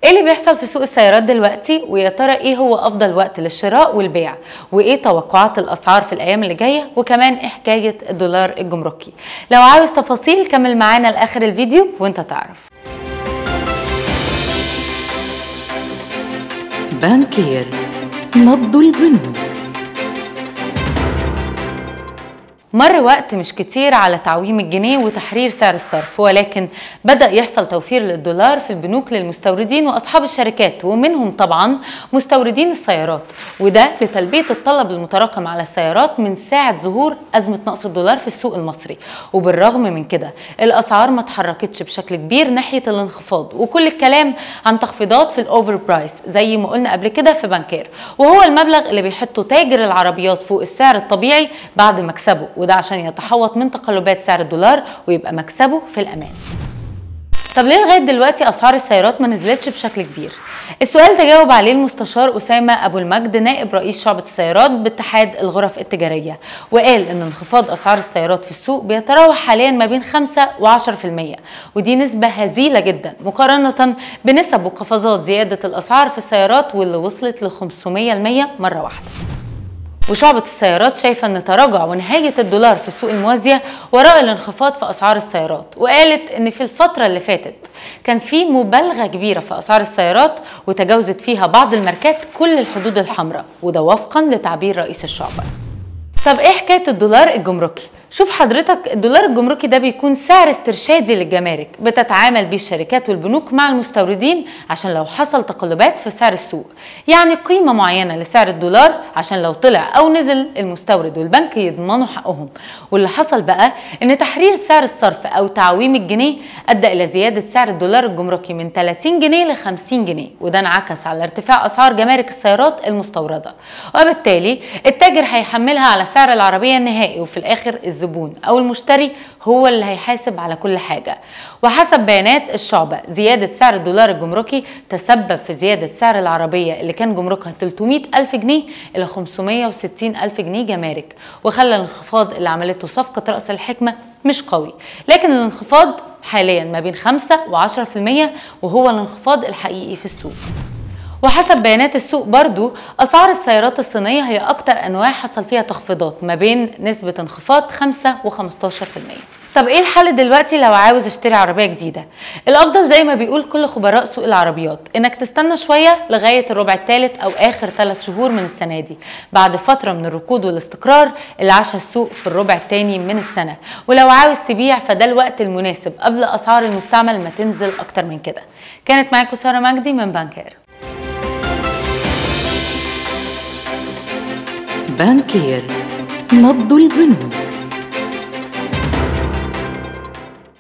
ايه اللي بيحصل في سوق السيارات دلوقتي ويا ترى ايه هو افضل وقت للشراء والبيع وايه توقعات الاسعار في الايام اللي جايه وكمان ايه حكايه الدولار الجمركي لو عاوز تفاصيل كمل معانا لاخر الفيديو وانت تعرف بانكير نبض البنوك مر وقت مش كتير على تعويم الجنيه وتحرير سعر الصرف ولكن بدأ يحصل توفير للدولار في البنوك للمستوردين وأصحاب الشركات ومنهم طبعا مستوردين السيارات وده لتلبية الطلب المتراكم على السيارات من ساعة ظهور أزمة نقص الدولار في السوق المصري وبالرغم من كده الأسعار ما اتحركتش بشكل كبير ناحية الانخفاض وكل الكلام عن تخفيضات في الأوفر برايس زي ما قلنا قبل كده في بانكير وهو المبلغ اللي بيحطه تاجر العربيات فوق السعر الطبيعي بعد مكسبه وده عشان يتحوط من تقلبات سعر الدولار ويبقى مكسبه في الأمان طب ليه لغايه دلوقتي اسعار السيارات ما نزلتش بشكل كبير السؤال تجاوب عليه المستشار اسامه ابو المجد نائب رئيس شعبه السيارات باتحاد الغرف التجاريه وقال ان انخفاض اسعار السيارات في السوق بيتراوح حاليا ما بين 5 و10% ودي نسبه هزيله جدا مقارنه بنسب وقفزات زياده الاسعار في السيارات واللي وصلت ل 500% مره واحده وشعبة السيارات شايفة أن تراجع ونهاية الدولار في السوق الموازية وراء الانخفاض في أسعار السيارات وقالت أن في الفترة اللي فاتت كان في مبالغة كبيرة في أسعار السيارات وتجاوزت فيها بعض الماركات كل الحدود الحمراء وده وفقا لتعبير رئيس الشعبة طب ايه حكايه الدولار الجمركي شوف حضرتك الدولار الجمركي ده بيكون سعر استرشادي للجمارك بتتعامل بيه الشركات والبنوك مع المستوردين عشان لو حصل تقلبات في سعر السوق يعني قيمة معينة لسعر الدولار عشان لو طلع أو نزل المستورد والبنك يضمنوا حقهم واللي حصل بقى إن تحرير سعر الصرف أو تعويم الجنيه أدى إلى زيادة سعر الدولار الجمركي من 30 جنيه ل 50 جنيه وده انعكس على ارتفاع أسعار جمارك السيارات المستوردة وبالتالي التاجر هيحملها على سعر العربية النهائي وفي الآخر الزبون أو المشتري هو اللي هيحاسب على كل حاجة وحسب بيانات الشعبة زيادة سعر الدولار الجمركي تسبب في زيادة سعر العربية اللي كان جمركها 300 ألف جنيه إلى 560 ألف جنيه جمارك وخلى الانخفاض اللي عملته صفقة رأس الحكمة مش قوي لكن الانخفاض حاليا ما بين 5 و10% وهو الانخفاض الحقيقي في السوق وحسب بيانات السوق برضو أسعار السيارات الصينية هي أكتر أنواع حصل فيها تخفيضات ما بين نسبة انخفاض 5 و 15% طب ايه الحل دلوقتي لو عاوز اشتري عربيه جديده الافضل زي ما بيقول كل خبراء سوق العربيات انك تستنى شويه لغايه الربع الثالث او اخر ثلاث شهور من السنه دي بعد فتره من الركود والاستقرار اللي عاشها السوق في الربع الثاني من السنه ولو عاوز تبيع فده الوقت المناسب قبل اسعار المستعمل ما تنزل اكتر من كده كانت معاكم ساره مجدي من بانكير بانكير نبض البنوك